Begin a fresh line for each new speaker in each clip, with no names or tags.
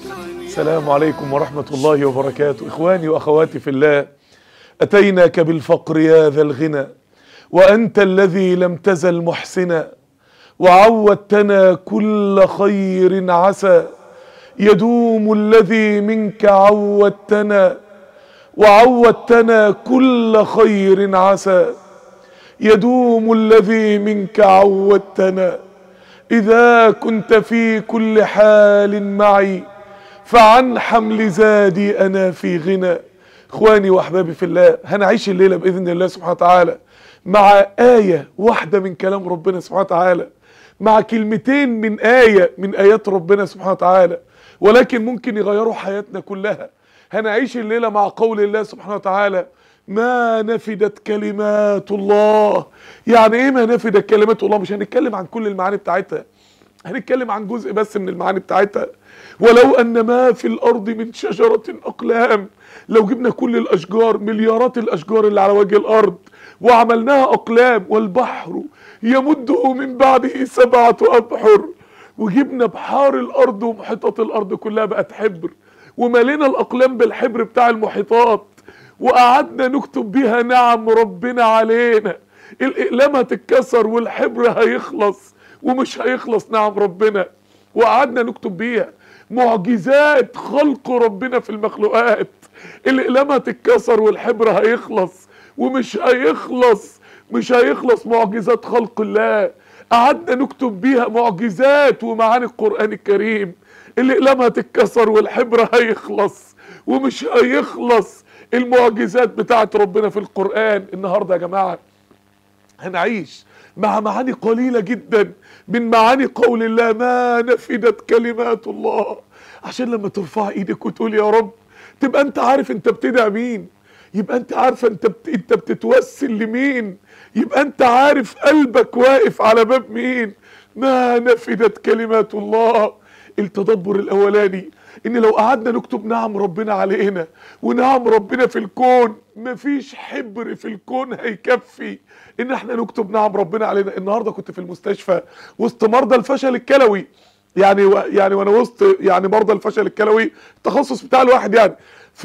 السلام عليكم ورحمة الله وبركاته إخواني وأخواتي في الله أتيناك بالفقر يا ذا الغنى وأنت الذي لم تزل محسنا وعودتنا كل خير عسى يدوم الذي منك عودتنا وعودتنا كل خير عسى يدوم الذي منك عودتنا إذا كنت في كل حال معي فعن حمل زادي أنا في غنى إخواني وأحبابي في الله هنعيش الليلة بإذن الله سبحانه وتعالى مع آية واحدة من كلام ربنا سبحانه وتعالى مع كلمتين من آية من آيات ربنا سبحانه وتعالى ولكن ممكن يغيروا حياتنا كلها هنعيش الليلة مع قول الله سبحانه وتعالى ما نفدت كلمات الله يعني ايه ما نفدت كلمات الله مش هنتكلم عن كل المعاني بتاعتها هنتكلم عن جزء بس من المعاني بتاعتها ولو ان ما في الارض من شجرة اقلام لو جبنا كل الاشجار مليارات الاشجار اللي على وجه الارض وعملناها اقلام والبحر يمده من بعده سبعة ابحر وجبنا بحار الارض ومحيطات الارض كلها بقت حبر وملينا الاقلام بالحبر بتاع المحيطات وقعدنا نكتب بيها نعم ربنا علينا الاقلام هتتكسر والحبر هيخلص ومش هيخلص نعم ربنا وقعدنا نكتب بيها معجزات خلق ربنا في المخلوقات الاقلام هتتكسر والحبر هيخلص ومش هيخلص مش هيخلص معجزات خلق الله قعدنا نكتب بيها معجزات ومعاني القرآن الكريم الاقلام هتتكسر والحبر هيخلص ومش هيخلص المعجزات بتاعت ربنا في القرآن النهاردة يا جماعة هنعيش مع معاني قليلة جدا من معاني قول الله ما نفدت كلمات الله عشان لما ترفع ايدك وتقول يا رب تبقى انت عارف انت بتدعي مين يبقى انت عارفه انت بت... انت بتتوسل لمين يبقى انت عارف قلبك واقف على باب مين ما نفدت كلمات الله التدبر الاولاني ان لو قعدنا نكتب نعم ربنا علينا ونعم ربنا في الكون مفيش حبر في الكون هيكفي ان احنا نكتب نعم ربنا علينا النهارده كنت في المستشفى وسط مرضى الفشل الكلوي يعني و... يعني وانا وسط يعني مرضى الفشل الكلوي التخصص بتاع الواحد يعني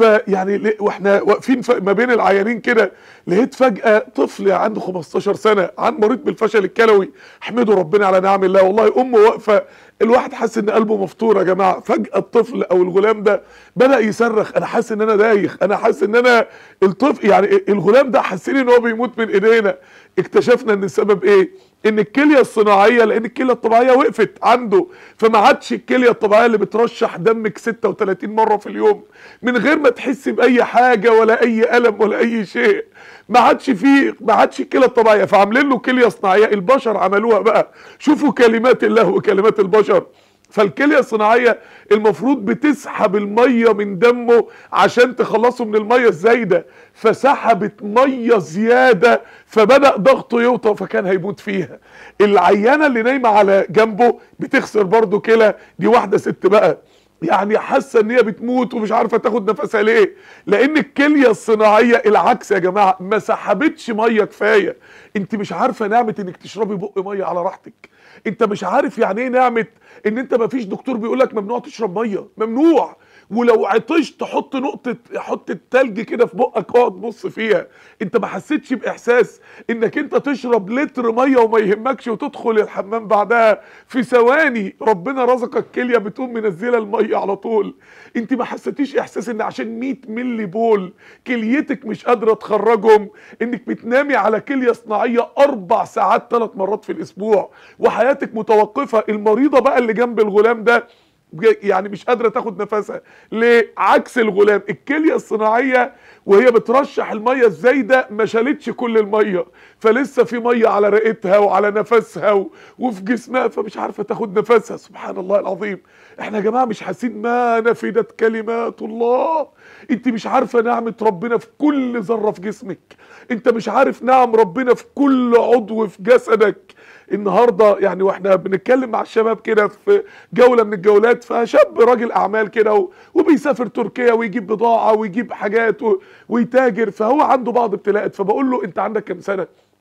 فيعني واحنا واقفين ما بين العيانين كده لقيت فجأة طفل عنده 15 سنة عن مريض بالفشل الكلوي احمدوا ربنا على نعم الله والله امه واقفة الواحد حاسس ان قلبه مفتور يا جماعة فجأة الطفل او الغلام ده بدأ يصرخ انا حاسس ان انا دايخ انا حاسس ان انا الطفل يعني الغلام ده حاسين ان هو بيموت من ايدينا اكتشفنا ان السبب ايه ان الكليه الصناعيه لان الكليه الطبيعيه وقفت عنده فما عادش الكليه الطبيعيه اللي بترشح دمك 36 مره في اليوم من غير ما تحس باي حاجه ولا اي الم ولا اي شيء ما عادش فيه ما عادش الكليه الطبيعيه فعاملين له كليه صناعيه البشر عملوها بقى شوفوا كلمات الله وكلمات البشر فالكليه الصناعيه المفروض بتسحب الميه من دمه عشان تخلصه من الميه الزايده فسحبت ميه زياده فبدا ضغطه يوطى فكان هيموت فيها العيانه اللي نايمه على جنبه بتخسر برضه كلى دي واحده ست بقى يعني حاسه ان هي بتموت ومش عارفه تاخد نفسها ليه لان الكليه الصناعيه العكس يا جماعه ما سحبتش ميه كفايه انت مش عارفه نعمه انك تشربي بق ميه على راحتك انت مش عارف يعني ايه نعمه ان انت ما فيش دكتور بيقول لك ممنوع تشرب ميه ممنوع ولو عطشت حط نقطة حط التلج كده في بقك اقعد بص فيها انت ما حسيتش باحساس انك انت تشرب لتر مية وما يهمكش وتدخل الحمام بعدها في ثواني ربنا رزقك كلية بتقوم منزلة المية على طول انت ما حسيتيش احساس ان عشان 100 ملي بول كليتك مش قادرة تخرجهم انك بتنامي على كلية صناعية اربع ساعات ثلاث مرات في الاسبوع وحياتك متوقفة المريضة بقى اللي جنب الغلام ده يعني مش قادره تاخد نفسها ليه عكس الغلام الكليه الصناعيه وهي بترشح الميه الزايده ما شالتش كل الميه فلسه في ميه على رئتها وعلى نفسها و... وفي جسمها فمش عارفه تاخد نفسها سبحان الله العظيم احنا يا جماعه مش حاسين ما نفدت كلمات الله انت مش عارفه نعمه ربنا في كل ذره في جسمك انت مش عارف نعم ربنا في كل عضو في جسدك النهارده يعني واحنا بنتكلم مع الشباب كده في جوله من الجولات فشاب راجل اعمال كده وبيسافر تركيا ويجيب بضاعه ويجيب حاجات ويتاجر فهو عنده بعض ابتلاءات فبقول له انت عندك كام سنه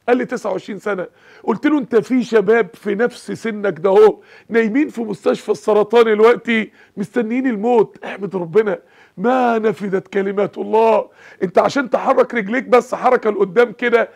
قال لي 29 سنه قلت له انت في شباب في نفس سنك ده اهو نايمين في مستشفى السرطان دلوقتي مستنيين الموت احمد ربنا ما نفدت كلمات الله انت عشان تحرك رجليك بس حركه لقدام كده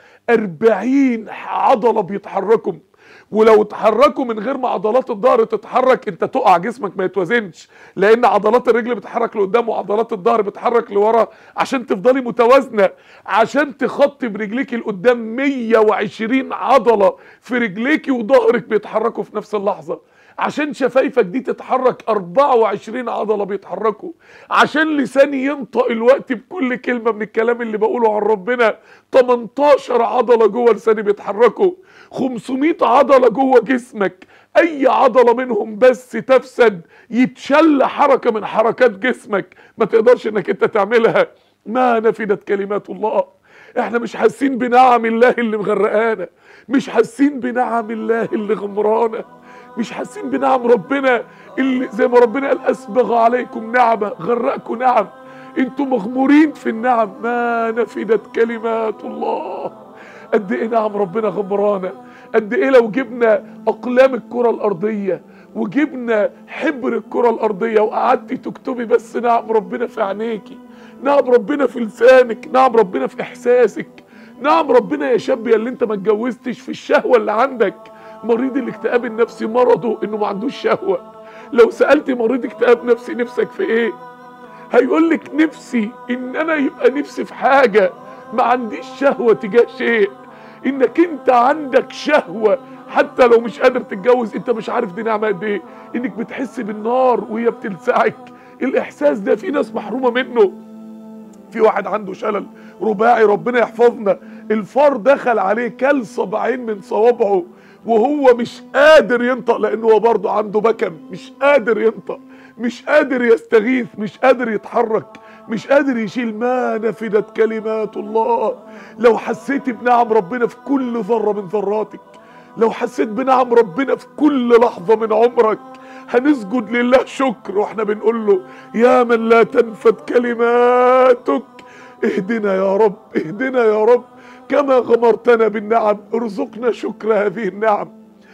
40 عضله بيتحركوا ولو اتحركوا من غير ما عضلات الظهر تتحرك انت تقع جسمك ما يتوازنش لان عضلات الرجل بتتحرك لقدام وعضلات الظهر بتتحرك لورا عشان تفضلي متوازنه عشان تخطي برجليك لقدام 120 عضله في رجليكي وظهرك بيتحركوا في نفس اللحظه عشان شفايفك دي تتحرك 24 عضلة بيتحركوا عشان لساني ينطق الوقت بكل كلمة من الكلام اللي بقوله عن ربنا 18 عضلة جوه لساني بيتحركوا 500 عضلة جوه جسمك اي عضلة منهم بس تفسد يتشل حركة من حركات جسمك ما تقدرش انك انت تعملها ما نفدت كلمات الله احنا مش حاسين بنعم الله اللي مغرقانا مش حاسين بنعم الله اللي غمرانا مش حاسين بنعم ربنا اللي زي ما ربنا قال اسبغ عليكم نعمه غرقكم نعم انتم مغمورين في النعم ما نفدت كلمات الله قد ايه نعم ربنا غمرانا قد ايه لو جبنا اقلام الكره الارضيه وجبنا حبر الكره الارضيه وقعدتي تكتبي بس نعم ربنا في عينيكي نعم ربنا في لسانك نعم ربنا في احساسك نعم ربنا يا شاب يا اللي انت ما اتجوزتش في الشهوه اللي عندك مريض الاكتئاب النفسي مرضه انه ما عندوش شهوه لو سالت مريض اكتئاب نفسي نفسك في ايه هيقول لك نفسي ان انا يبقى نفسي في حاجه ما عنديش شهوه تجاه شيء انك انت عندك شهوه حتى لو مش قادر تتجوز انت مش عارف دي نعمه قد ايه انك بتحس بالنار وهي بتلسعك الاحساس ده في ناس محرومه منه في واحد عنده شلل رباعي ربنا يحفظنا الفار دخل عليه كل صباعين من صوابعه وهو مش قادر ينطق لانه هو برضه عنده بكم مش قادر ينطق مش قادر يستغيث مش قادر يتحرك مش قادر يشيل ما نفدت كلمات الله لو حسيت بنعم ربنا في كل ذرة من ذراتك لو حسيت بنعم ربنا في كل لحظة من عمرك هنسجد لله شكر واحنا بنقول له يا من لا تنفد كلماتك اهدنا يا رب اهدنا يا رب كما غمرتنا بالنعم ارزقنا شكر هذه النعم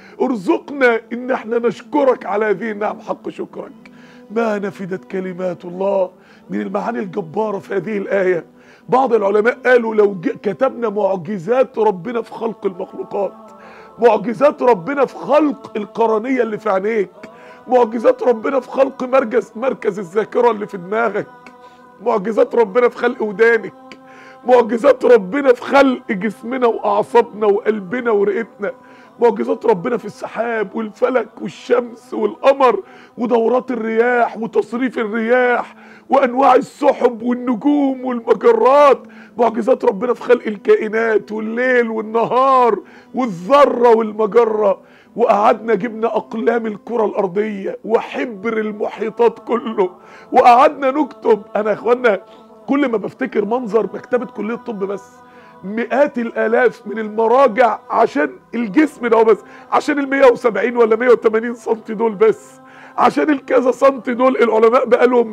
ارزقنا ان احنا نشكرك على هذه النعم حق شكرك ما نفدت كلمات الله من المعاني الجبارة في هذه الآية بعض العلماء قالوا لو كتبنا معجزات ربنا في خلق المخلوقات معجزات ربنا في خلق القرنية اللي في عينيك معجزات ربنا في خلق مركز مركز الذاكرة اللي في دماغك معجزات ربنا في خلق ودانك معجزات ربنا في خلق جسمنا واعصابنا وقلبنا ورئتنا معجزات ربنا في السحاب والفلك والشمس والقمر ودورات الرياح وتصريف الرياح وانواع السحب والنجوم والمجرات معجزات ربنا في خلق الكائنات والليل والنهار والذره والمجره وقعدنا جبنا اقلام الكره الارضيه وحبر المحيطات كله وقعدنا نكتب انا يا اخوانا كل ما بفتكر منظر مكتبه كليه الطب بس مئات الالاف من المراجع عشان الجسم ده بس عشان ال 170 ولا 180 سم دول بس عشان الكذا سم دول العلماء بقالهم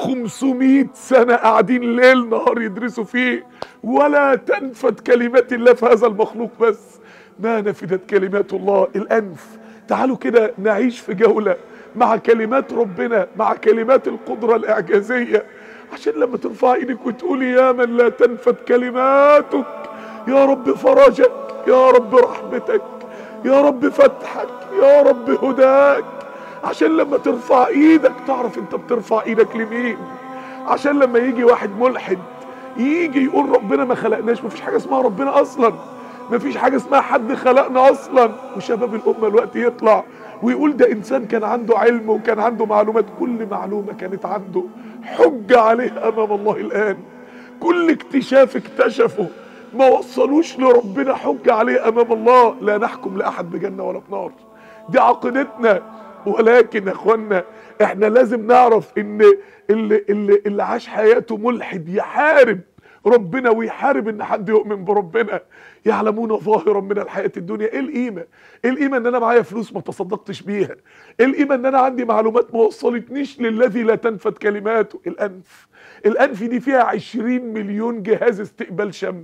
500 سنه قاعدين ليل نهار يدرسوا فيه ولا تنفد كلمات الله في هذا المخلوق بس ما نفدت كلمات الله الانف تعالوا كده نعيش في جوله مع كلمات ربنا مع كلمات القدره الاعجازيه عشان لما ترفع ايدك وتقولي يا من لا تنفد كلماتك يا رب فرجك يا رب رحمتك يا رب فتحك يا رب هداك عشان لما ترفع ايدك تعرف انت بترفع ايدك لمين عشان لما يجي واحد ملحد يجي يقول ربنا ما خلقناش مفيش حاجه اسمها ربنا اصلا مفيش حاجه اسمها حد خلقنا اصلا وشباب الامه الوقت يطلع ويقول ده انسان كان عنده علم وكان عنده معلومات كل معلومه كانت عنده حجه عليه امام الله الان كل اكتشاف اكتشفه ما وصلوش لربنا حجه عليه امام الله لا نحكم لاحد بجنه ولا بنار دي عقيدتنا ولكن يا اخوانا احنا لازم نعرف ان اللي, اللي, اللي عاش حياته ملحد يحارب ربنا ويحارب ان حد يؤمن بربنا يعلمون ظاهرا من الحياه الدنيا ايه القيمه ايه القيمه ان انا معايا فلوس ما تصدقتش بيها ايه القيمه ان انا عندي معلومات ما وصلتنيش للذي لا تنفد كلماته الانف الانف دي فيها 20 مليون جهاز استقبال شم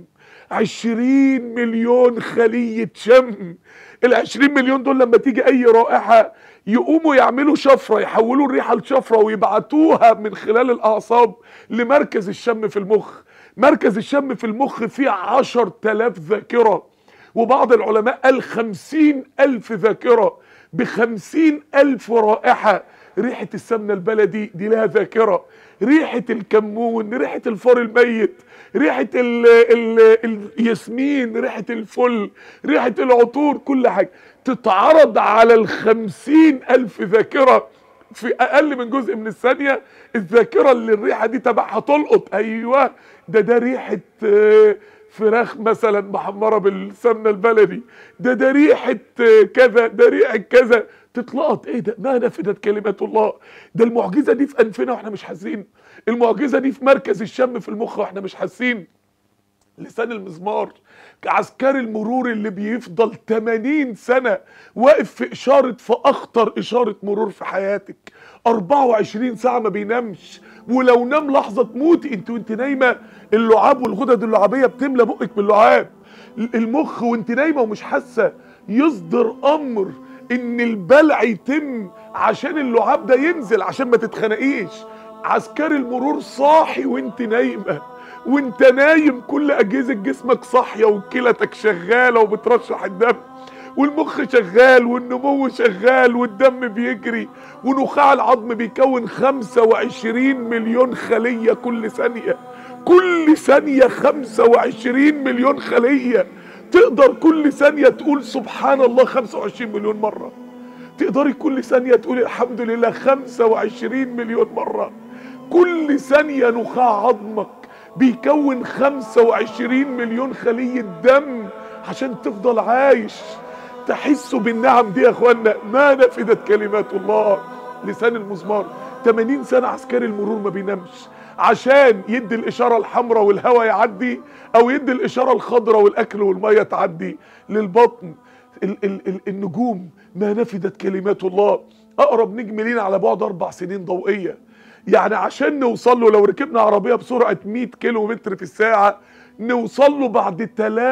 عشرين مليون خلية شم العشرين مليون دول لما تيجي اي رائحة يقوموا يعملوا شفرة يحولوا الريحة لشفرة ويبعتوها من خلال الاعصاب لمركز الشم في المخ مركز الشم في المخ فيه عشر تلاف ذاكرة وبعض العلماء قال خمسين ألف ذاكرة بخمسين ألف رائحة ريحة السمنة البلدي دي لها ذاكرة ريحة الكمون ريحة الفار الميت ريحة ال ال الياسمين ريحة الفل ريحة العطور كل حاجة تتعرض على الخمسين ألف ذاكرة في أقل من جزء من الثانية الذاكرة اللي الريحة دي تبعها تلقط أيوه ده ده ريحة آه، فراخ مثلا محمرة بالسمنة البلدي ده ده ريحة آه، كذا ده ريحة كذا تتلقط ايه ده ما نفدت كلمات الله ده المعجزة دي في أنفنا واحنا مش حاسين المعجزة دي في مركز الشم في المخ واحنا مش حاسين لسان المزمار عسكري المرور اللي بيفضل 80 سنة واقف في إشارة في أخطر إشارة مرور في حياتك 24 ساعة ما بينامش ولو نام لحظة تموتي انت وانت نايمة اللعاب والغدد اللعابية بتملى بقك باللعاب المخ وانت نايمة ومش حاسة يصدر أمر ان البلع يتم عشان اللعاب ده ينزل عشان ما تتخنقيش عسكري المرور صاحي وانت نايمه وانت نايم كل اجهزه جسمك صاحيه وكلتك شغاله وبترشح الدم والمخ شغال والنمو شغال والدم بيجري ونخاع العظم بيكون 25 مليون خليه كل ثانيه كل ثانيه 25 مليون خليه تقدر كل ثانيه تقول سبحان الله 25 مليون مره تقدري كل ثانيه تقولي الحمد لله 25 مليون مره كل ثانيه نخاع عظمك بيكون 25 مليون خلية دم عشان تفضل عايش تحسوا بالنعم دي يا اخوانا ما نفدت كلمات الله لسان المزمار 80 سنة عسكري المرور ما بينامش عشان يدي الإشارة الحمراء والهواء يعدي أو يدي الإشارة الخضراء والأكل والمية تعدي للبطن ال ال ال النجوم ما نفدت كلمات الله أقرب نجم لينا على بعد أربع سنين ضوئية يعني عشان نوصل له لو ركبنا عربية بسرعة 100 كيلو متر في الساعة نوصل له بعد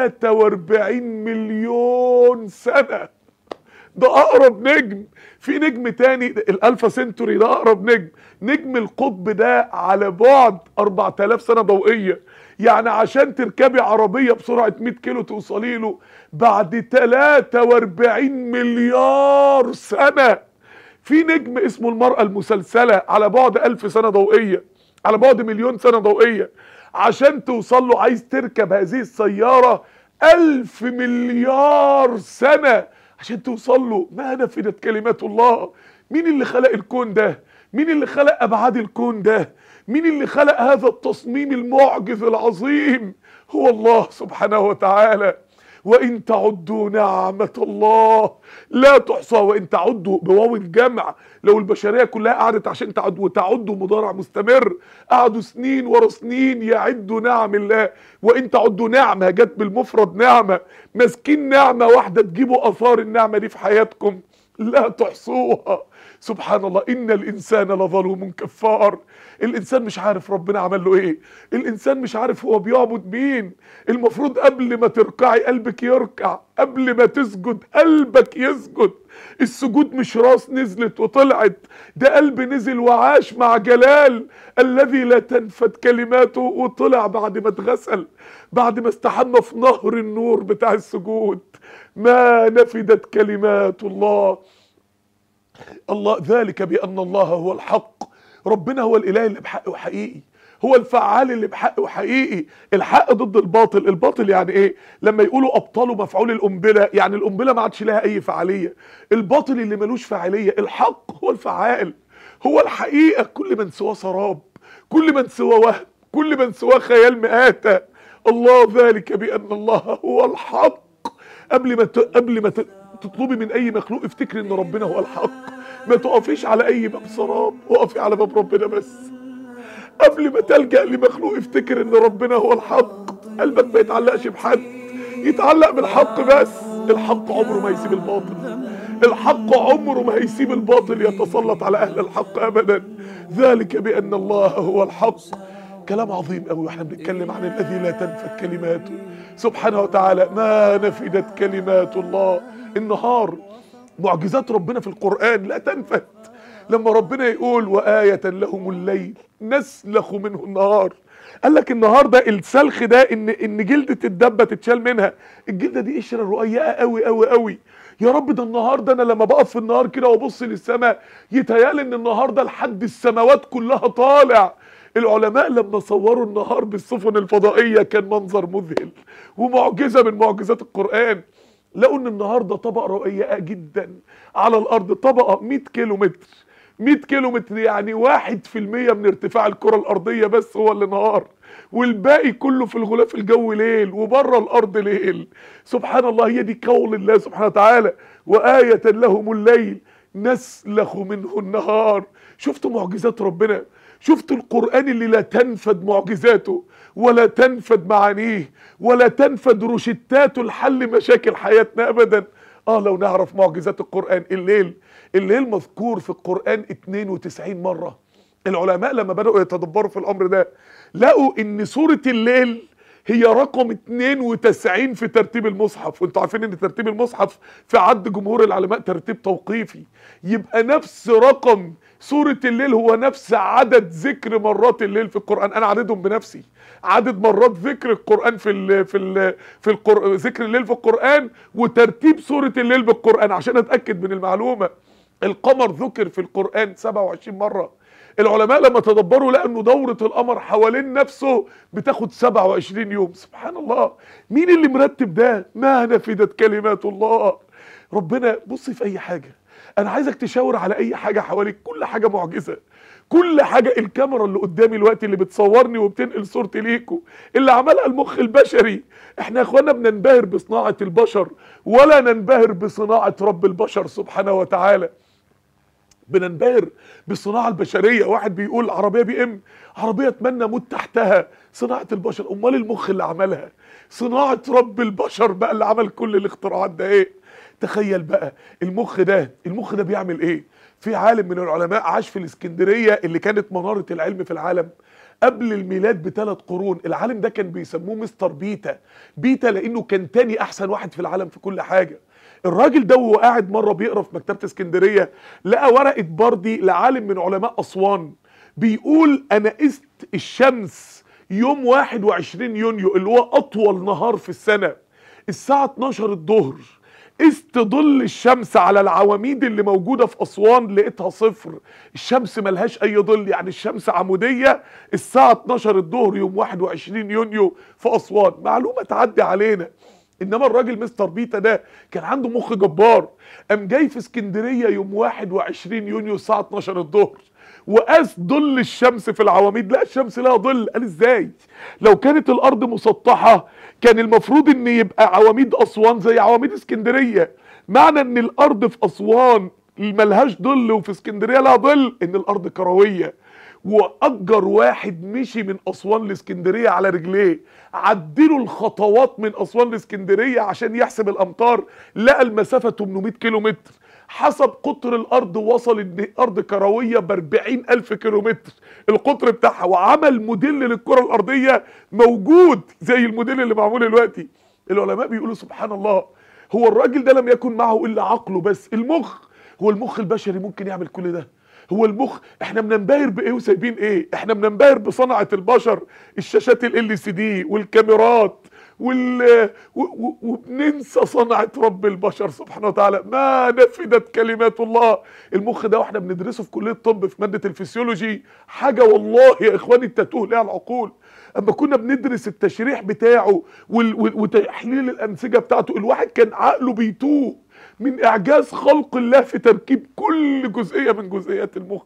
43 مليون سنة ده أقرب نجم في نجم تاني الألفا سنتوري ده أقرب نجم نجم القطب ده على بعد 4000 سنة ضوئية يعني عشان تركبي عربية بسرعة 100 كيلو توصلي له بعد 43 مليار سنة في نجم اسمه المرأة المسلسلة على بعد ألف سنة ضوئية على بعد مليون سنة ضوئية عشان توصل له عايز تركب هذه السيارة ألف مليار سنة عشان توصل له ما نفدت كلمات الله مين اللي خلق الكون ده مين اللي خلق أبعاد الكون ده مين اللي خلق هذا التصميم المعجز العظيم هو الله سبحانه وتعالى وإن تعدوا نعمة الله لا تحصى وإن تعدوا بواو الجمع لو البشرية كلها قعدت عشان تعد وتعدوا مضارع مستمر قعدوا سنين ورا سنين يعدوا نعم الله وإن تعدوا نعمة جت بالمفرد نعمة ماسكين نعمة واحدة تجيبوا آثار النعمة دي في حياتكم لا تحصوها سبحان الله ان الانسان لظلوم كفار الانسان مش عارف ربنا عمل له ايه الانسان مش عارف هو بيعبد مين المفروض قبل ما تركعي قلبك يركع قبل ما تسجد قلبك يسجد السجود مش راس نزلت وطلعت ده قلب نزل وعاش مع جلال الذي لا تنفد كلماته وطلع بعد ما اتغسل بعد ما استحمى في نهر النور بتاع السجود ما نفدت كلمات الله الله ذلك بأن الله هو الحق ربنا هو الإله اللي بحق وحقيقي هو الفعال اللي بحق وحقيقي الحق ضد الباطل الباطل يعني ايه لما يقولوا ابطلوا مفعول القنبله يعني القنبله ما عادش لها اي فعاليه الباطل اللي ملوش فعاليه الحق هو الفعال هو الحقيقه كل من سواه سراب كل من سواه وهم كل من سواه خيال مآتة الله ذلك بأن الله هو الحق قبل ما ت... قبل ما ت... تطلبي من اي مخلوق افتكري ان ربنا هو الحق ما تقفيش على اي باب سراب وقفي على باب ربنا بس قبل ما تلجأ لمخلوق افتكر ان ربنا هو الحق قلبك ما يتعلقش بحد يتعلق بالحق بس الحق عمره ما يسيب الباطل الحق عمره ما هيسيب الباطل يتسلط على اهل الحق ابدا ذلك بان الله هو الحق كلام عظيم قوي واحنا بنتكلم عن الذي لا تنفد كلماته سبحانه وتعالى ما نفدت كلمات الله النهار معجزات ربنا في القرآن لا تنفد لما ربنا يقول وآية لهم الليل نسلخ منه النهار قال لك النهار ده السلخ ده ان ان جلده الدبه تتشال منها الجلده دي قشره رقيقه قوي قوي قوي يا رب ده النهار ده انا لما بقف في النهار كده وابص للسماء يتهيالي ان النهار ده لحد السماوات كلها طالع العلماء لما صوروا النهار بالسفن الفضائيه كان منظر مذهل ومعجزه من معجزات القران لقوا ان النهار ده طبقه رقيقه جدا على الارض طبقه 100 كيلو متر 100 كيلو متر يعني واحد في المية من ارتفاع الكرة الأرضية بس هو اللي نهار والباقي كله في الغلاف الجوي ليل وبره الأرض ليل سبحان الله هي دي قول الله سبحانه وتعالى وآية لهم الليل نسلخ منه النهار شفتوا معجزات ربنا شفتوا القرآن اللي لا تنفد معجزاته ولا تنفد معانيه ولا تنفد روشتاته لحل مشاكل حياتنا أبدا اه لو نعرف معجزات القرآن الليل الليل مذكور في القرآن 92 مرة العلماء لما بدأوا يتدبروا في الأمر ده لقوا ان سورة الليل هي رقم 92 في ترتيب المصحف وانتوا عارفين ان ترتيب المصحف في عد جمهور العلماء ترتيب توقيفي يبقى نفس رقم سورة الليل هو نفس عدد ذكر مرات الليل في القرآن انا عددهم بنفسي عدد مرات ذكر القرآن في ال في ال في القر... ذكر الليل في القرآن وترتيب سورة الليل بالقرآن عشان اتأكد من المعلومة القمر ذكر في القرآن 27 مرة العلماء لما تدبروا لقوا ان دورة القمر حوالين نفسه بتاخد 27 يوم سبحان الله مين اللي مرتب ده ما نفدت كلمات الله ربنا بصي في اي حاجة انا عايزك تشاور على اي حاجة حواليك كل حاجة معجزة كل حاجة الكاميرا اللي قدامي الوقت اللي بتصورني وبتنقل صورتي ليكوا اللي عملها المخ البشري احنا يا اخوانا بننبهر بصناعة البشر ولا ننبهر بصناعة رب البشر سبحانه وتعالى بننبهر بالصناعة البشرية واحد بيقول عربية بي ام عربية اتمنى اموت تحتها صناعة البشر امال المخ اللي عملها صناعة رب البشر بقى اللي عمل كل الاختراعات ده ايه تخيل بقى المخ ده المخ ده بيعمل ايه في عالم من العلماء عاش في الاسكندرية اللي كانت منارة العلم في العالم قبل الميلاد بثلاث قرون العالم ده كان بيسموه مستر بيتا بيتا لانه كان تاني احسن واحد في العالم في كل حاجه الراجل ده وهو قاعد مره بيقرا في مكتبه اسكندريه لقى ورقه بردي لعالم من علماء اسوان بيقول انا قست الشمس يوم 21 يونيو اللي هو اطول نهار في السنه الساعه 12 الظهر قست ظل الشمس على العواميد اللي موجوده في اسوان لقيتها صفر الشمس ملهاش اي ظل يعني الشمس عموديه الساعه 12 الظهر يوم 21 يونيو في اسوان معلومه تعدي علينا انما الراجل مستر بيتا ده كان عنده مخ جبار قام جاي في اسكندريه يوم 21 يونيو الساعه 12 الظهر وقاس ظل الشمس في العواميد لا الشمس لها ظل قال ازاي لو كانت الارض مسطحه كان المفروض ان يبقى عواميد اسوان زي عواميد اسكندريه معنى ان الارض في اسوان ملهاش ظل وفي اسكندريه لها ظل ان الارض كرويه واجر واحد مشي من اسوان لاسكندريه على رجليه عدله الخطوات من اسوان لاسكندريه عشان يحسب الامتار لقى المسافه 800 كيلو متر حسب قطر الارض وصل ان الارض كرويه ب 40 الف كيلو متر القطر بتاعها وعمل موديل للكره الارضيه موجود زي الموديل اللي معمول دلوقتي العلماء بيقولوا سبحان الله هو الراجل ده لم يكن معه الا عقله بس المخ هو المخ البشري ممكن يعمل كل ده هو المخ احنا بننبهر بايه وسايبين ايه احنا بننبهر بصنعه البشر الشاشات ال سي دي والكاميرات وال و- و- وبننسى صنعة رب البشر سبحانه وتعالى ما نفدت كلمات الله المخ ده واحنا بندرسه في كلية الطب في مادة الفسيولوجي حاجة والله يا اخواني تتوه ليها العقول اما كنا بندرس التشريح بتاعه وال- وال- وتحليل الانسجة بتاعته الواحد كان عقله بيتوه من اعجاز خلق الله في تركيب كل جزئية من جزئيات المخ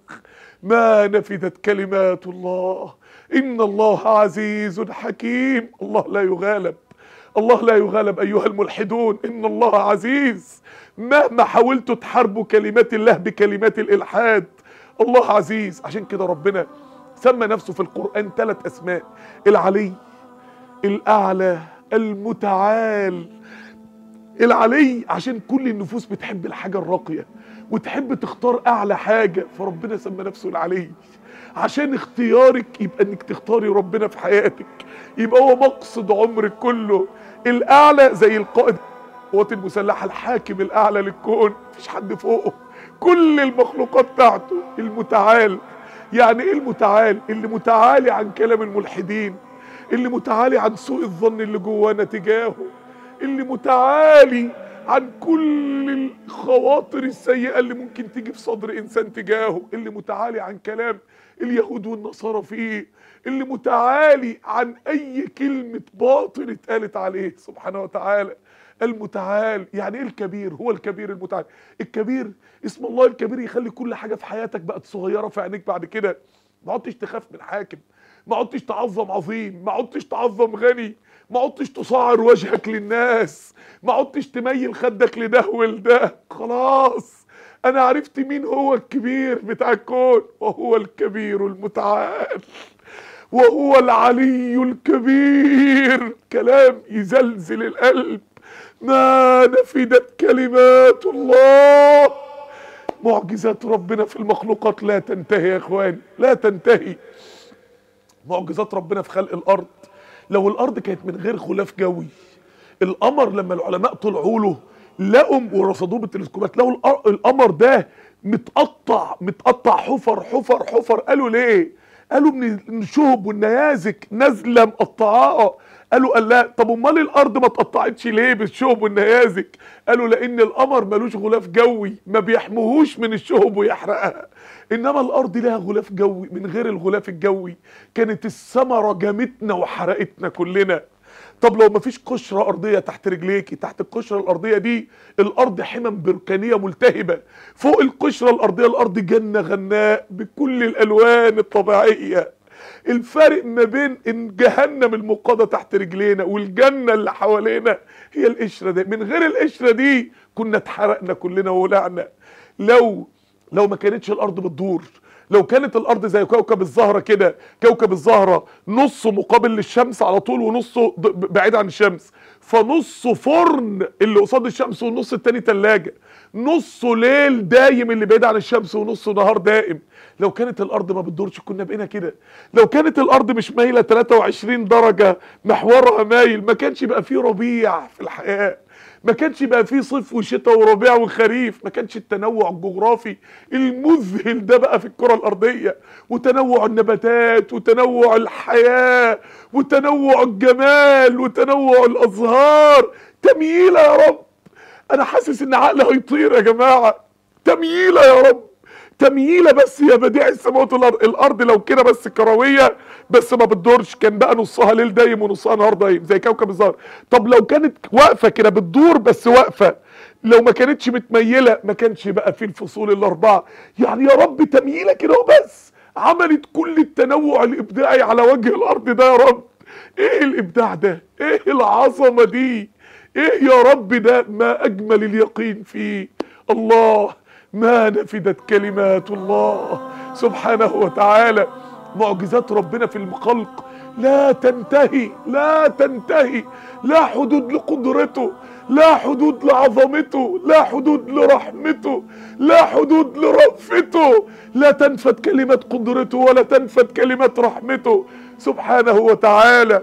ما نفدت كلمات الله ان الله عزيز حكيم الله لا يغالب الله لا يغالب ايها الملحدون ان الله عزيز مهما حاولتوا تحاربوا كلمات الله بكلمات الالحاد الله عزيز عشان كده ربنا سمى نفسه في القران ثلاث اسماء العلي الاعلى المتعال العلي عشان كل النفوس بتحب الحاجة الراقية وتحب تختار أعلى حاجة فربنا سمى نفسه العلي عشان اختيارك يبقى انك تختاري ربنا في حياتك يبقى هو مقصد عمرك كله الأعلى زي القائد القوات المسلحة الحاكم الأعلى للكون مفيش حد فوقه كل المخلوقات بتاعته المتعال يعني ايه المتعال اللي متعالي عن كلام الملحدين اللي متعالي عن سوء الظن اللي جوانا تجاهه اللي متعالي عن كل الخواطر السيئة اللي ممكن تيجي في صدر إنسان تجاهه اللي متعالي عن كلام اليهود والنصارى فيه اللي متعالي عن أي كلمة باطل اتقالت عليه سبحانه وتعالى المتعال يعني ايه الكبير هو الكبير المتعال الكبير اسم الله الكبير يخلي كل حاجة في حياتك بقت صغيرة في عينيك بعد كده ما عدتش تخاف من حاكم ما عدتش تعظم عظيم ما عدتش تعظم غني ما عدتش تصعر وجهك للناس ما عدتش تميل خدك لده ولده خلاص انا عرفت مين هو الكبير بتاع الكون وهو الكبير المتعال وهو العلي الكبير كلام يزلزل القلب ما نفدت كلمات الله معجزات ربنا في المخلوقات لا تنتهي يا اخواني لا تنتهي معجزات ربنا في خلق الارض لو الارض كانت من غير غلاف جوي القمر لما العلماء طلعوا له لقوا ورصدوه بالتلسكوبات لقوا الأر- القمر ده متقطع متقطع حفر حفر حفر قالوا ليه قالوا من الشهب والنيازك نازله مقطعاه قالوا قال لا طب امال الارض ما اتقطعتش ليه بالشهب والنيازك قالوا لان القمر ملوش غلاف جوي ما بيحموهوش من الشهب ويحرقها انما الارض لها غلاف جوي من غير الغلاف الجوي كانت السما رجمتنا وحرقتنا كلنا طب لو مفيش قشرة أرضية تحت رجليكي تحت القشرة الأرضية دي الأرض حمم بركانية ملتهبة فوق القشرة الأرضية الأرض جنة غناء بكل الألوان الطبيعية الفرق ما بين ان جهنم المقادة تحت رجلينا والجنة اللي حوالينا هي القشرة دي من غير القشرة دي كنا اتحرقنا كلنا وولعنا لو لو ما كانتش الارض بتدور لو كانت الارض زي كوكب الزهره كده كوكب الزهره نصه مقابل للشمس على طول ونصه ض- بعيد عن الشمس فنصه فرن اللي قصاد الشمس والنص التاني تلاجة نصه ليل دايم اللي بعيد عن الشمس ونصه نهار دائم لو كانت الارض ما بتدورش كنا بقينا كده لو كانت الارض مش مايله 23 درجه محورها مايل ما كانش بقى فيه ربيع في الحياه ما كانش بقى فيه صيف وشتاء وربيع وخريف ما كانش التنوع الجغرافي المذهل ده بقى في الكرة الأرضية وتنوع النباتات وتنوع الحياة وتنوع الجمال وتنوع الأزهار تمييلة يا رب أنا حاسس إن عقلي هيطير يا جماعة تمييلة يا رب تمييله بس يا بديع السماوات والارض الارض لو كده بس كرويه بس ما بتدورش كان بقى نصها ليل دايم ونصها نهار دايم زي كوكب الزهر طب لو كانت واقفه كده بتدور بس واقفه لو ما كانتش متميله ما كانش بقى في الفصول الاربعه يعني يا رب تمييله كده وبس عملت كل التنوع الابداعي على وجه الارض ده يا رب ايه الابداع ده ايه العظمه دي ايه يا رب ده ما اجمل اليقين فيه الله ما نفدت كلمات الله سبحانه وتعالى معجزات ربنا في الخلق لا تنتهي لا تنتهي لا حدود لقدرته لا حدود لعظمته لا حدود لرحمته لا حدود لرأفته لا تنفد كلمة قدرته ولا تنفد كلمة رحمته سبحانه وتعالى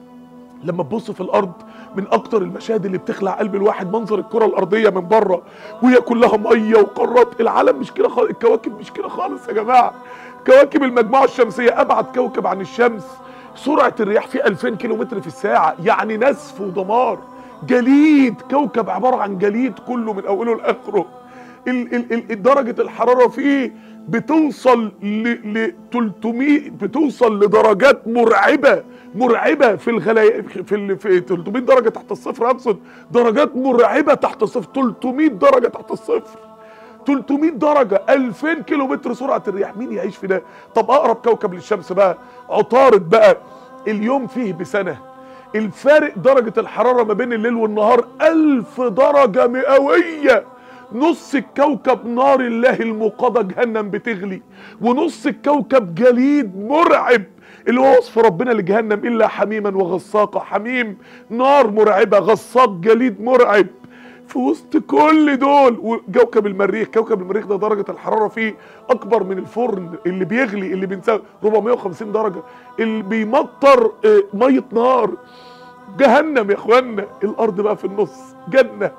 لما تبص في الارض من اكتر المشاهد اللي بتخلع قلب الواحد منظر الكره الارضيه من بره وهي كلها ميه وقارات العالم مش كده خالص الكواكب مش كده خالص يا جماعه كواكب المجموعه الشمسيه ابعد كوكب عن الشمس سرعه الرياح فيه 2000 كيلومتر في الساعه يعني نسف ودمار جليد كوكب عباره عن جليد كله من اوله لاخره ال ال ال درجه الحراره فيه بتوصل ل ل 300 بتوصل لدرجات مرعبه مرعبه في الغلايا في ال في 300 درجه تحت الصفر اقصد درجات مرعبه تحت الصفر 300 درجه تحت الصفر 300 درجة 2000 كيلو متر سرعة الرياح مين يعيش في ده طب أقرب كوكب للشمس بقى عطارد بقى اليوم فيه بسنة الفارق درجة الحرارة ما بين الليل والنهار ألف درجة مئوية نص الكوكب نار الله المقادة جهنم بتغلي ونص الكوكب جليد مرعب اللي هو وصف ربنا لجهنم إلا حميما وغساقا حميم نار مرعبة غساق جليد مرعب في وسط كل دول وكوكب المريخ كوكب المريخ ده درجة الحرارة فيه أكبر من الفرن اللي بيغلي اللي بينسى 450 درجة اللي بيمطر آه، مية نار جهنم يا اخوانا الأرض بقى في النص جنة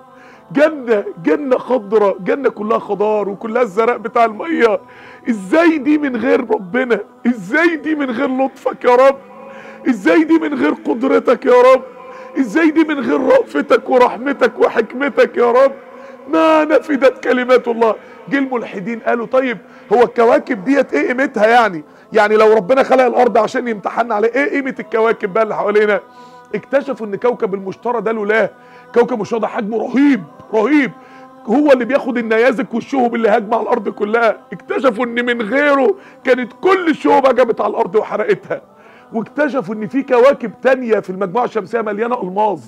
جنة جنة خضرة جنة كلها خضار وكلها الزرق بتاع المية ازاي دي من غير ربنا ازاي دي من غير لطفك يا رب ازاي دي من غير قدرتك يا رب ازاي دي من غير رأفتك ورحمتك وحكمتك يا رب ما نفدت كلمات الله جه الملحدين قالوا طيب هو الكواكب ديت ايه قيمتها يعني يعني لو ربنا خلق الارض عشان يمتحنا عليه ايه قيمه الكواكب بقى اللي حوالينا اكتشفوا ان كوكب المشتري ده لولاه كوكب المشتري ده حجمه رهيب رهيب هو اللي بياخد النيازك والشهب اللي هاجمه على الارض كلها اكتشفوا ان من غيره كانت كل الشهب هجمت على الارض وحرقتها واكتشفوا ان في كواكب تانية في المجموعة الشمسية مليانة الماظ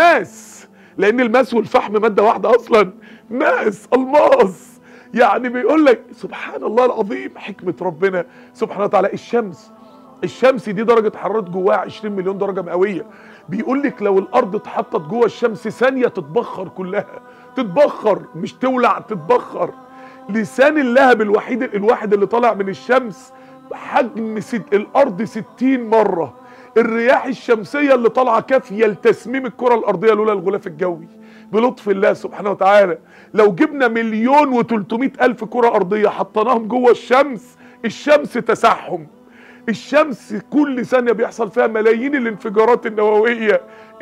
ماس لان الماس والفحم مادة واحدة اصلا ماس الماس يعني بيقول لك سبحان الله العظيم حكمة ربنا سبحانه وتعالى الشمس الشمس دي درجة حرارة جواها 20 مليون درجة مئوية بيقول لك لو الارض اتحطت جوه الشمس ثانية تتبخر كلها تتبخر مش تولع تتبخر لسان اللهب الوحيد الواحد اللي طالع من الشمس حجم ست الارض 60 مره الرياح الشمسيه اللي طالعه كافيه لتسميم الكره الارضيه لولا الغلاف الجوي بلطف الله سبحانه وتعالى لو جبنا مليون و300 الف كره ارضيه حطيناهم جوه الشمس الشمس تسعهم الشمس كل ثانيه بيحصل فيها ملايين الانفجارات النوويه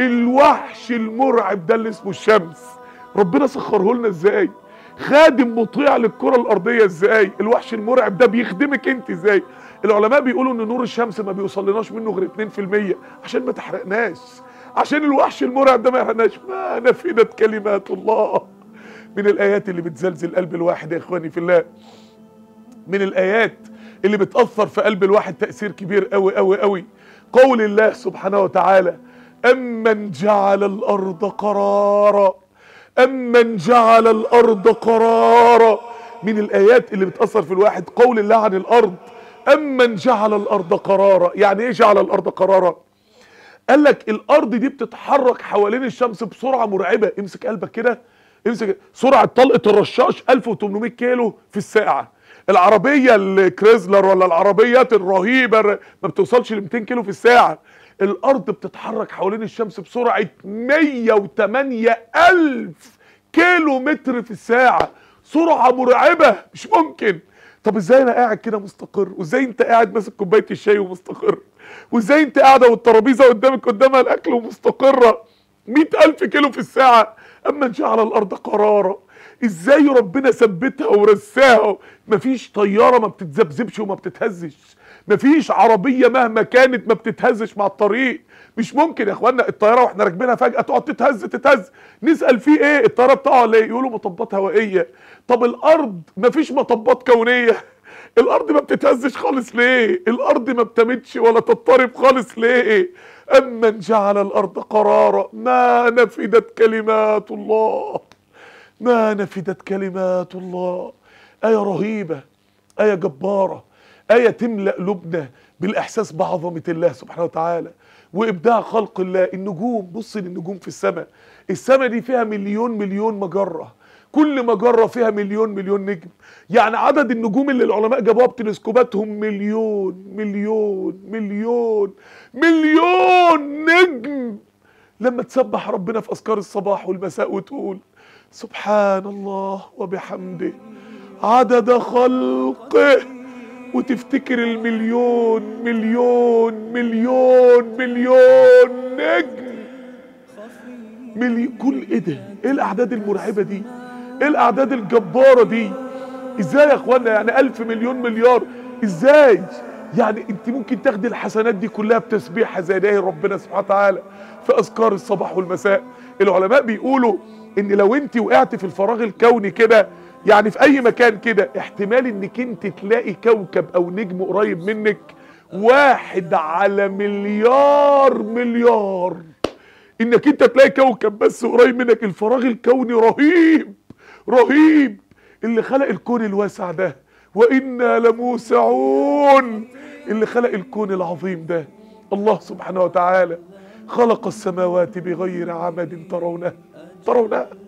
الوحش المرعب ده اللي اسمه الشمس ربنا سخره لنا ازاي خادم مطيع للكره الارضيه ازاي الوحش المرعب ده بيخدمك انت ازاي العلماء بيقولوا ان نور الشمس ما بيوصلناش منه غير 2% عشان ما تحرقناش عشان الوحش المرعب ده ما يحرقناش ما نفدت كلمات الله من الايات اللي بتزلزل قلب الواحد يا اخواني في الله من الايات اللي بتاثر في قلب الواحد تاثير كبير قوي قوي قوي قول الله سبحانه وتعالى امن جعل الارض قرارا أمن جعل الأرض قرارا من الآيات اللي بتأثر في الواحد قول الله عن الأرض أمن جعل الأرض قرارا يعني إيه جعل الأرض قرارا قال لك الأرض دي بتتحرك حوالين الشمس بسرعة مرعبة امسك قلبك كده امسك سرعة طلقة الرشاش 1800 كيلو في الساعة العربية الكريزلر ولا العربيات الرهيبة ما بتوصلش ل 200 كيلو في الساعة الارض بتتحرك حوالين الشمس بسرعة 108 الف كيلو متر في الساعة سرعة مرعبة مش ممكن طب ازاي انا قاعد كده مستقر وازاي انت قاعد ماسك كوباية الشاي ومستقر وازاي انت قاعدة والترابيزة قدامك قدامها الاكل ومستقرة 100 الف كيلو في الساعة اما جعل الارض قرارا ازاي ربنا ثبتها ورساها مفيش طيارة ما بتتذبذبش وما بتتهزش مفيش عربية مهما كانت ما بتتهزش مع الطريق مش ممكن يا اخوانا الطيارة واحنا راكبينها فجأة تقعد تتهز تتهز نسأل فيه ايه الطيارة بتقع ليه يقولوا مطبات هوائية طب الارض مفيش مطبات كونية الارض ما بتتهزش خالص ليه الارض ما بتمدش ولا تضطرب خالص ليه امن جعل الارض قرارا ما نفدت كلمات الله ما نفدت كلمات الله آية رهيبة آية جبارة آية تملأ قلوبنا بالإحساس بعظمة الله سبحانه وتعالى وإبداع خلق الله النجوم بص للنجوم في السماء السماء دي فيها مليون مليون مجرة كل مجرة فيها مليون مليون نجم يعني عدد النجوم اللي العلماء جابوها بتلسكوباتهم مليون مليون مليون مليون نجم لما تسبح ربنا في أذكار الصباح والمساء وتقول سبحان الله وبحمده عدد خلقه وتفتكر المليون مليون مليون مليون نجم ملي... كل ايه ده ايه الاعداد المرعبه دي ايه الاعداد الجباره دي ازاي يا اخوانا يعني الف مليون مليار ازاي يعني انت ممكن تاخدي الحسنات دي كلها بتسبيحه زي ده ربنا سبحانه وتعالى في اذكار الصباح والمساء العلماء بيقولوا ان لو انت وقعت في الفراغ الكوني كده يعني في اي مكان كده احتمال انك انت تلاقي كوكب او نجم قريب منك واحد على مليار مليار انك انت تلاقي كوكب بس قريب منك الفراغ الكوني رهيب رهيب اللي خلق الكون الواسع ده وانا لموسعون اللي خلق الكون العظيم ده الله سبحانه وتعالى خلق السماوات بغير عمد ترونها ترونها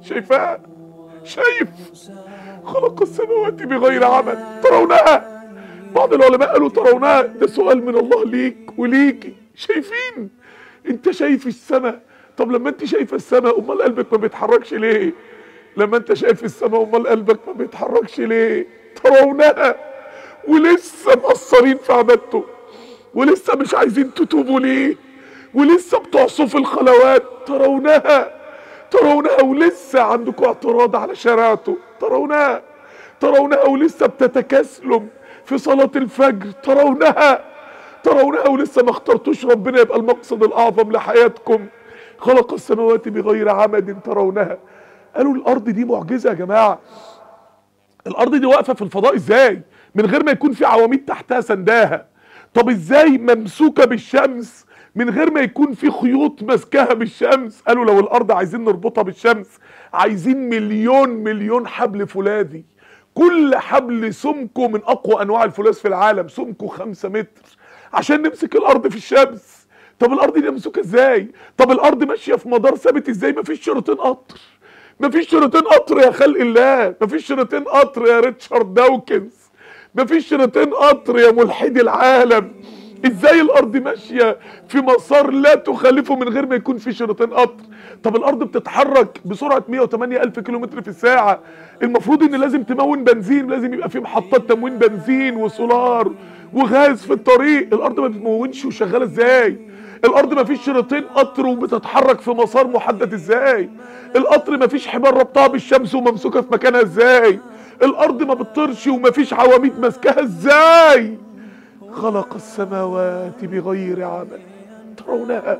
شايفاها شايف خلق السماوات بغير عمل ترونها بعض العلماء قالوا ترونها ده سؤال من الله ليك وليكي شايفين انت شايف السماء طب لما انت شايف السماء امال قلبك ما بيتحركش ليه لما انت شايف السماء امال قلبك ما بيتحركش ليه ترونها ولسه مقصرين في عبادته ولسه مش عايزين تتوبوا ليه ولسه بتعصوا في الخلوات ترونها ترونها ولسه عندكم اعتراض على شريعته ترونها ترونها ولسه بتتكاسلوا في صلاة الفجر ترونها ترونها ولسه ما اخترتوش ربنا يبقى المقصد الأعظم لحياتكم خلق السماوات بغير عمد ترونها قالوا الأرض دي معجزة يا جماعة الأرض دي واقفة في الفضاء ازاي من غير ما يكون في عواميد تحتها سنداها طب ازاي ممسوكة بالشمس من غير ما يكون في خيوط ماسكاها بالشمس قالوا لو الارض عايزين نربطها بالشمس عايزين مليون مليون حبل فولاذي كل حبل سمكه من اقوى انواع الفولاذ في العالم سمكه خمسة متر عشان نمسك الارض في الشمس طب الارض دي ممسوكه ازاي طب الارض ماشيه في مدار ثابت ازاي مفيش شريطين قطر مفيش شريطين قطر يا خلق الله مفيش شريطين قطر يا ريتشارد داوكنز مفيش شريطين قطر يا ملحدي العالم ازاي الارض ماشيه في مسار لا تخالفه من غير ما يكون في شريطين قطر طب الارض بتتحرك بسرعه 108 الف كيلومتر في الساعه المفروض ان لازم تمون بنزين لازم يبقى في محطات تموين بنزين وسولار وغاز في الطريق الارض ما بتمونش وشغاله ازاي الارض ما فيش شريطين قطر وبتتحرك في مسار محدد ازاي القطر ما فيش حبال ربطها بالشمس وممسوكه في مكانها ازاي الارض ما بتطيرش وما فيش عواميد ماسكاها ازاي خلق السماوات بغير عمل ترونها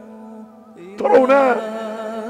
ترونها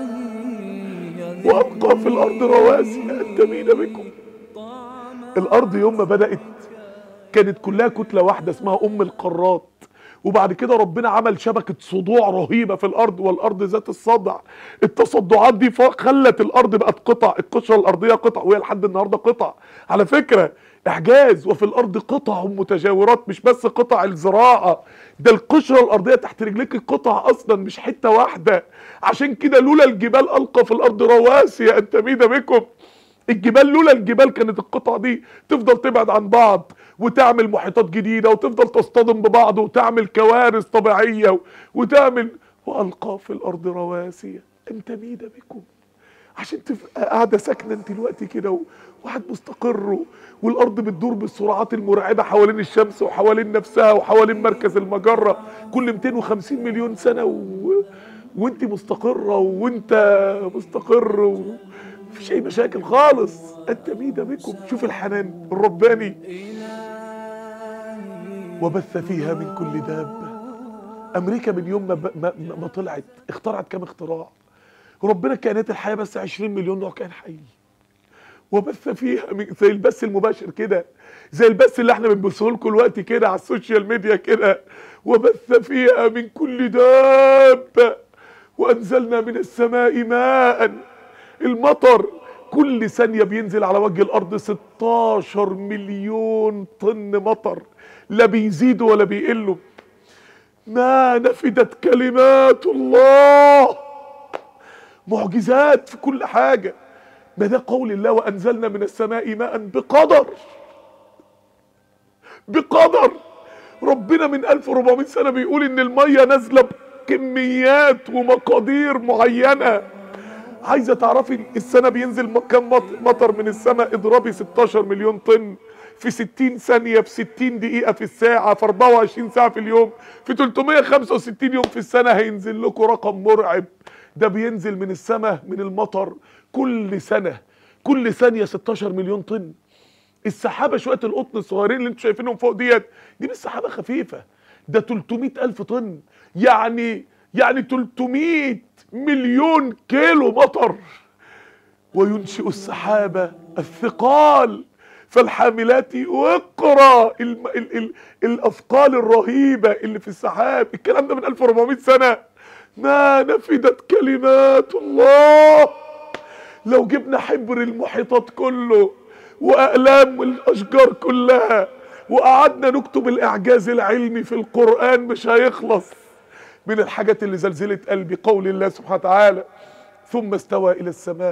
وأبقى في الأرض رواسي أن تميد بكم الأرض يوم ما بدأت كانت كلها كتلة واحدة اسمها أم القارات وبعد كده ربنا عمل شبكة صدوع رهيبة في الأرض والأرض ذات الصدع التصدعات دي خلت الأرض بقت قطع القشرة الأرضية قطع وهي لحد النهاردة قطع على فكرة إعجاز وفي الأرض قطع متجاورات مش بس قطع الزراعة ده القشرة الأرضية تحت رجليك قطع أصلا مش حتة واحدة عشان كده لولا الجبال ألقى في الأرض رواسي أن تميد بكم الجبال لولا الجبال كانت القطع دي تفضل تبعد عن بعض وتعمل محيطات جديدة وتفضل تصطدم ببعض وتعمل كوارث طبيعية وتعمل وألقى في الأرض رواسي أن تميد بكم عشان تبقى قاعدة ساكنة انت دلوقتي كده وواحد مستقر والأرض بتدور بالسرعات المرعبة حوالين الشمس وحوالين نفسها وحوالين مركز المجرة كل 250 مليون سنة و... وانت مستقرة وانت مستقر و... مفيش أي مشاكل خالص أن تميد بكم شوف الحنان الرباني وبث فيها من كل دابة أمريكا من يوم ما, ب... ما... ما طلعت اخترعت كام اختراع وربنا كائنات الحياة بس 20 مليون نوع كائن حي وبث فيها من زي البث المباشر كده زي البث اللي احنا بنبثه لكم الوقت كده على السوشيال ميديا كده وبث فيها من كل دابة وأنزلنا من السماء ماء المطر كل ثانية بينزل على وجه الأرض 16 مليون طن مطر لا بيزيدوا ولا بيقلوا ما نفدت كلمات الله معجزات في كل حاجة ما ده قول الله وأنزلنا من السماء ماء بقدر بقدر ربنا من 1400 سنة بيقول إن المية نازلة بكميات ومقادير معينة عايزة تعرفي السنة بينزل كم مطر من السماء اضربي 16 مليون طن في 60 ثانية في 60 دقيقة في الساعة في 24 ساعة في اليوم في 365 يوم في السنة هينزل لكم رقم مرعب ده بينزل من السماء من المطر كل سنة كل ثانية 16 مليون طن السحابة شوية القطن الصغيرين اللي انتوا شايفينهم فوق ديت دي مش سحابة خفيفة ده 300 ألف طن يعني يعني 300 مليون كيلو مطر وينشئ السحابة الثقال فالحاملات وقرا ال ال ال الأثقال الرهيبة اللي في السحاب الكلام ده من 1400 سنة ما نفدت كلمات الله لو جبنا حبر المحيطات كله وأقلام الأشجار كلها وقعدنا نكتب الإعجاز العلمي في القرآن مش هيخلص من الحاجات اللي زلزلت قلبي قول الله سبحانه وتعالى ثم استوى إلى السماء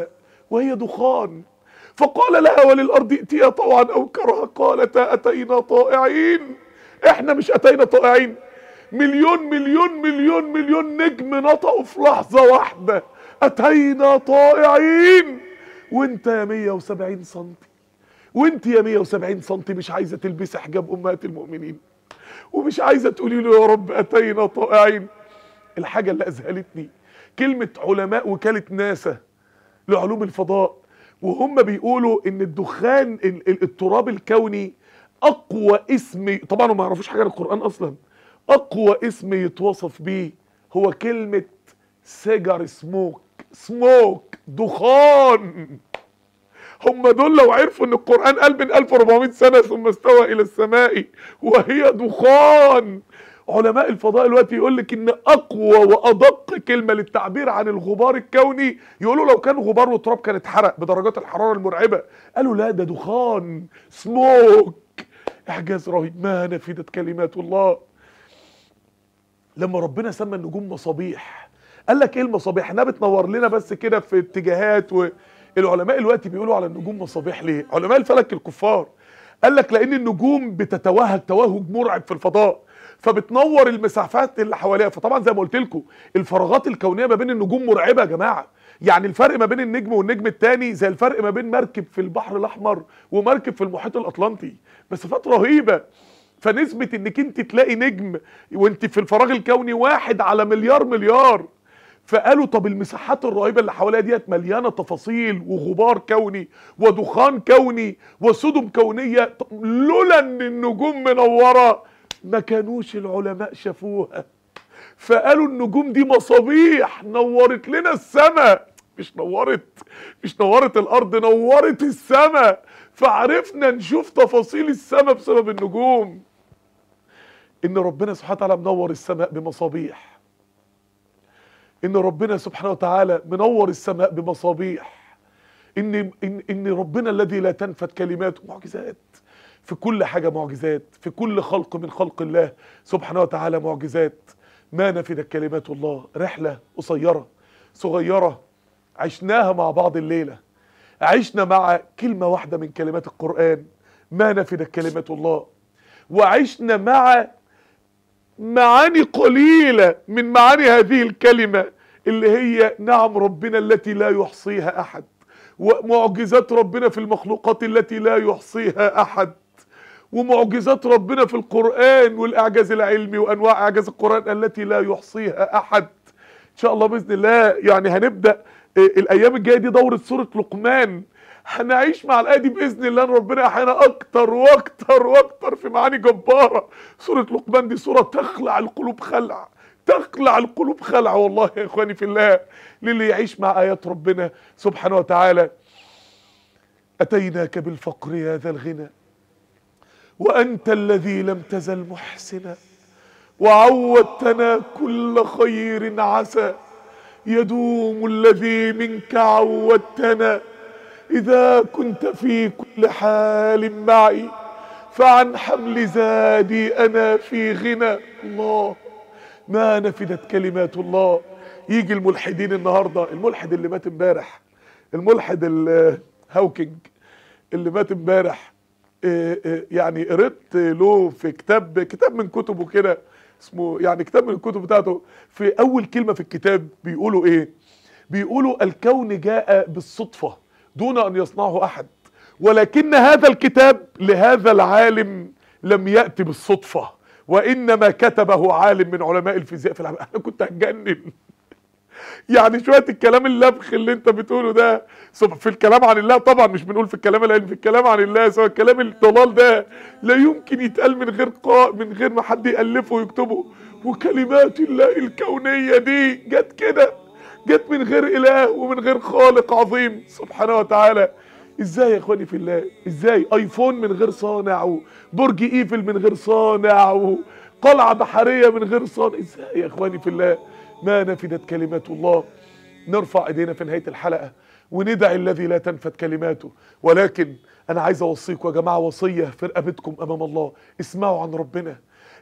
وهي دخان فقال لها وللارض ائتيا طوعا او كرها قالتا اتينا طائعين احنا مش اتينا طائعين مليون مليون مليون مليون نجم نطقوا في لحظة واحدة اتينا طائعين وانت يا 170 سنتي وانت يا 170 سنتي مش عايزة تلبسي حجاب امهات المؤمنين ومش عايزة تقولي له يا رب اتينا طائعين الحاجة اللي اذهلتني كلمة علماء وكالة ناسا لعلوم الفضاء وهم بيقولوا ان الدخان ال- ال- التراب الكوني اقوى اسم طبعا هم ما يعرفوش حاجه عن القران اصلا اقوى اسم يتوصف بيه هو كلمه سيجار سموك سموك دخان هم دول لو عرفوا ان القران قال من 1400 سنه ثم استوى الى السماء وهي دخان علماء الفضاء دلوقتي يقول لك ان اقوى وادق كلمه للتعبير عن الغبار الكوني يقولوا لو كان غبار وتراب كان اتحرق بدرجات الحراره المرعبه قالوا لا ده دخان سموك اعجاز رهيب ما نفدت كلمات الله لما ربنا سمى النجوم مصابيح قال لك ايه المصابيح انها بتنور لنا بس كده في اتجاهات والعلماء دلوقتي بيقولوا على النجوم مصابيح ليه علماء الفلك الكفار قال لك لان النجوم بتتوهج توهج مرعب في الفضاء فبتنور المسافات اللي حواليها فطبعا زي ما قلت لكم الفراغات الكونيه ما بين النجوم مرعبه يا جماعه يعني الفرق ما بين النجم والنجم التاني زي الفرق ما بين مركب في البحر الاحمر ومركب في المحيط الاطلنطي مسافات رهيبه فنسبة انك انت تلاقي نجم وانت في الفراغ الكوني واحد على مليار مليار فقالوا طب المساحات الرهيبة اللي حواليها ديت مليانة تفاصيل وغبار كوني ودخان كوني وسدم كونية طب لولا ان النجوم منورة ما كانوش العلماء شافوها فقالوا النجوم دي مصابيح نورت لنا السماء مش نورت مش نورت الارض نورت السماء فعرفنا نشوف تفاصيل السماء بسبب النجوم ان ربنا سبحانه وتعالى منور السماء بمصابيح ان ربنا سبحانه وتعالى منور السماء بمصابيح ان ان ان ربنا الذي لا تنفد كلماته معجزات في كل حاجه معجزات في كل خلق من خلق الله سبحانه وتعالى معجزات ما نفدت كلمات الله رحله قصيره صغيره عشناها مع بعض الليله عشنا مع كلمه واحده من كلمات القران ما نفدت كلمات الله وعشنا مع معاني قليلة من معاني هذه الكلمة اللي هي نعم ربنا التي لا يحصيها أحد ومعجزات ربنا في المخلوقات التي لا يحصيها أحد ومعجزات ربنا في القرآن والإعجاز العلمي وأنواع إعجاز القرآن التي لا يحصيها أحد إن شاء الله بإذن الله يعني هنبدأ آه، الأيام الجاية دي دورة سورة لقمان هنعيش مع الآية دي بإذن الله إن ربنا يحيانا أكتر وأكتر وأكتر في معاني جبارة سورة لقمان دي سورة تخلع القلوب خلع تخلع القلوب خلع والله يا إخواني في الله للي يعيش مع آيات ربنا سبحانه وتعالى أتيناك بالفقر يا ذا الغنى وأنت الذي لم تزل محسنا وعودتنا كل خير عسى يدوم الذي منك عودتنا إذا كنت في كل حال معي فعن حمل زادي أنا في غنى الله ما نفدت كلمات الله يجي الملحدين النهارده الملحد اللي مات امبارح الملحد الهاوكينج اللي مات امبارح إيه إيه يعني قريت له في كتاب كتاب من كتبه كده اسمه يعني كتاب من الكتب بتاعته في اول كلمه في الكتاب بيقولوا ايه بيقولوا الكون جاء بالصدفه دون ان يصنعه احد ولكن هذا الكتاب لهذا العالم لم ياتي بالصدفه وانما كتبه عالم من علماء الفيزياء في العالم انا كنت هتجنن يعني شويه الكلام اللبخ اللي انت بتقوله ده سب- في الكلام عن الله طبعا مش بنقول في الكلام العلمي في الكلام عن الله سواء الكلام الضلال ده لا يمكن يتقال من غير قاء من غير ما حد يالفه ويكتبه وكلمات الله الكونيه دي جت كده جت من غير اله ومن غير خالق عظيم سبحانه وتعالى ازاي يا اخواني في الله ازاي ايفون من غير صانع وبرج ايفل من غير صانع وقلعه بحريه من غير صانع ازاي يا اخواني في الله ما نفدت كلمات الله نرفع ايدينا في نهايه الحلقه وندعي الذي لا تنفد كلماته ولكن انا عايز اوصيكم يا جماعه وصيه في رقبتكم امام الله اسمعوا عن ربنا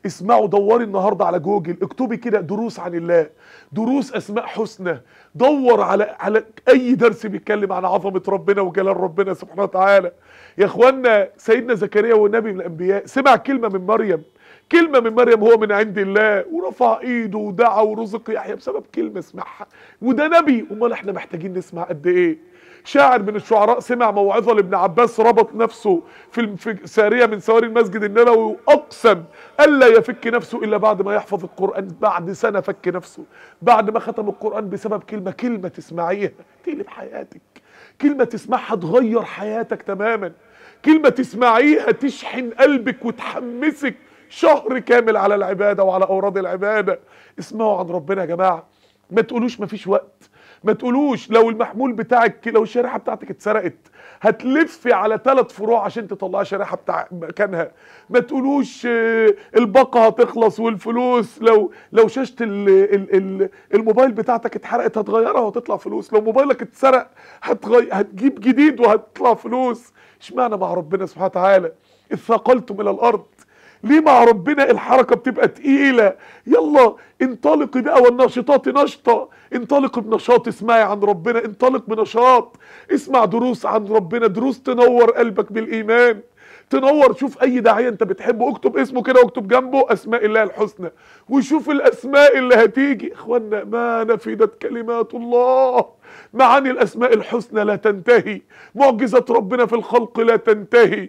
اسمعوا دوري النهارده على جوجل اكتبي كده دروس عن الله دروس اسماء حسنى دور على على اي درس بيتكلم عن عظمه ربنا وجلال ربنا سبحانه وتعالى يا اخوانا سيدنا زكريا والنبي من الانبياء سمع كلمه من مريم كلمه من مريم هو من عند الله ورفع ايده ودعا ورزق يحيى بسبب كلمه سمعها وده نبي امال احنا محتاجين نسمع قد ايه شاعر من الشعراء سمع موعظه لابن عباس ربط نفسه في في ساريه من سواري المسجد النبوي واقسم الا يفك نفسه الا بعد ما يحفظ القران بعد سنه فك نفسه بعد ما ختم القران بسبب كلمه كلمه تسمعيها تقلب حياتك كلمه تسمعها تغير حياتك تماما كلمه تسمعيها تشحن قلبك وتحمسك شهر كامل على العباده وعلى اوراد العباده اسمعوا عن ربنا يا جماعه ما تقولوش مفيش وقت ما تقولوش لو المحمول بتاعك لو الشريحه بتاعتك اتسرقت هتلفي على ثلاث فروع عشان تطلعي شريحه بتاع مكانها ما تقولوش آه، الباقه هتخلص والفلوس لو لو شاشه ال ال ال الموبايل بتاعتك اتحرقت هتغيرها وهتطلع فلوس لو موبايلك اتسرق هتغي... هتجيب جديد وهتطلع فلوس اشمعنى مع ربنا سبحانه وتعالى اذ ثقلتم الى الارض ليه مع ربنا الحركة بتبقى تقيلة يلا انطلقي بقى والناشطات نشطة انطلقي بنشاط اسمعي عن ربنا انطلق بنشاط اسمع دروس عن ربنا دروس تنور قلبك بالإيمان تنور شوف اي داعية انت بتحبه اكتب اسمه كده واكتب جنبه اسماء الله الحسنى وشوف الاسماء اللي هتيجي اخوانا ما نفدت كلمات الله معاني الاسماء الحسنى لا تنتهي معجزة ربنا في الخلق لا تنتهي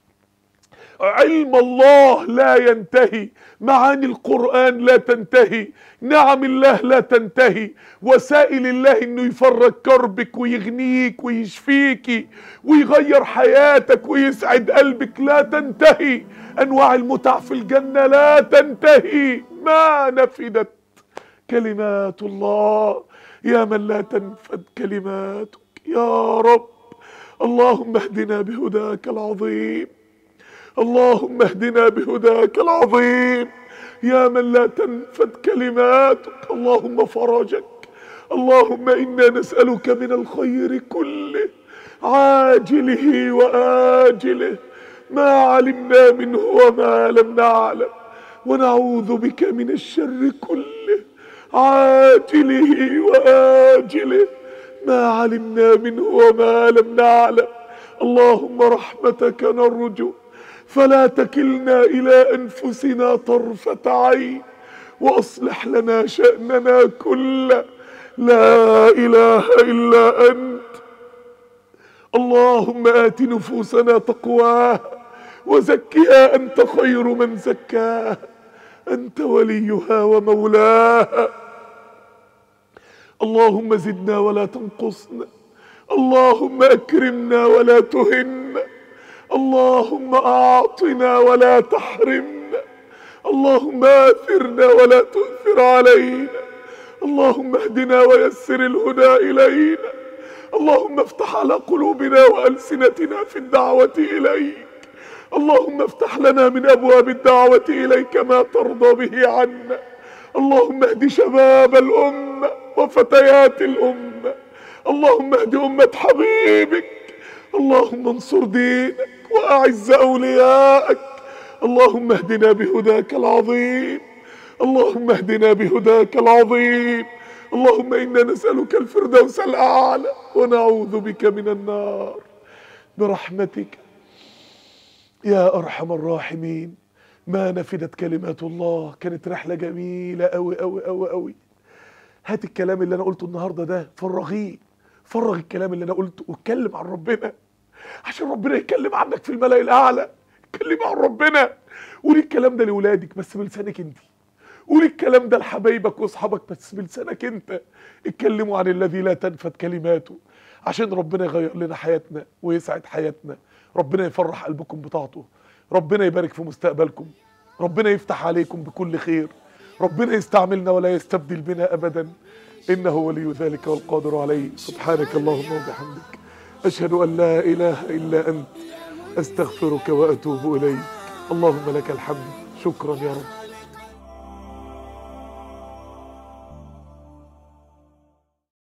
علم الله لا ينتهي معاني القرآن لا تنتهي نعم الله لا تنتهي وسائل الله انه يفرج كربك ويغنيك ويشفيك ويغير حياتك ويسعد قلبك لا تنتهي انواع المتع في الجنة لا تنتهي ما نفدت كلمات الله يا من لا تنفد كلماتك يا رب اللهم اهدنا بهداك العظيم اللهم اهدنا بهداك العظيم يا من لا تنفد كلماتك اللهم فرجك اللهم انا نسالك من الخير كله عاجله واجله ما علمنا منه وما لم نعلم ونعوذ بك من الشر كله عاجله واجله ما علمنا منه وما لم نعلم اللهم رحمتك نرجو فلا تكلنا الى انفسنا طرفه عين واصلح لنا شاننا كله لا اله الا انت اللهم ات نفوسنا تقواها وزكها انت خير من زكاها انت وليها ومولاها اللهم زدنا ولا تنقصنا اللهم اكرمنا ولا تهنا اللهم اعطنا ولا تحرمنا اللهم اثرنا ولا تؤثر علينا اللهم اهدنا ويسر الهدى الينا اللهم افتح على قلوبنا والسنتنا في الدعوه اليك اللهم افتح لنا من ابواب الدعوه اليك ما ترضى به عنا اللهم اهد شباب الامه وفتيات الامه اللهم اهد امه حبيبك اللهم انصر دينك واعز اولياءك اللهم اهدنا بهداك العظيم اللهم اهدنا بهداك العظيم اللهم انا نسالك الفردوس الاعلى ونعوذ بك من النار برحمتك يا ارحم الراحمين ما نفدت كلمات الله كانت رحله جميله قوي قوي قوي قوي هات الكلام اللي انا قلته النهارده ده فرغيه فرغ الكلام اللي انا قلته واتكلم عن ربنا عشان ربنا يتكلم عنك في الملأ الاعلى اتكلم عن ربنا قولي الكلام ده لاولادك بس بلسانك انت قولي الكلام ده لحبايبك واصحابك بس بلسانك انت اتكلموا عن الذي لا تنفد كلماته عشان ربنا يغير لنا حياتنا ويسعد حياتنا ربنا يفرح قلبكم بطاعته ربنا يبارك في مستقبلكم ربنا يفتح عليكم بكل خير ربنا يستعملنا ولا يستبدل بنا ابدا انه ولي ذلك والقادر عليه سبحانك اللهم وبحمدك اشهد ان لا اله الا انت استغفرك واتوب اليك اللهم لك الحمد شكرا يا رب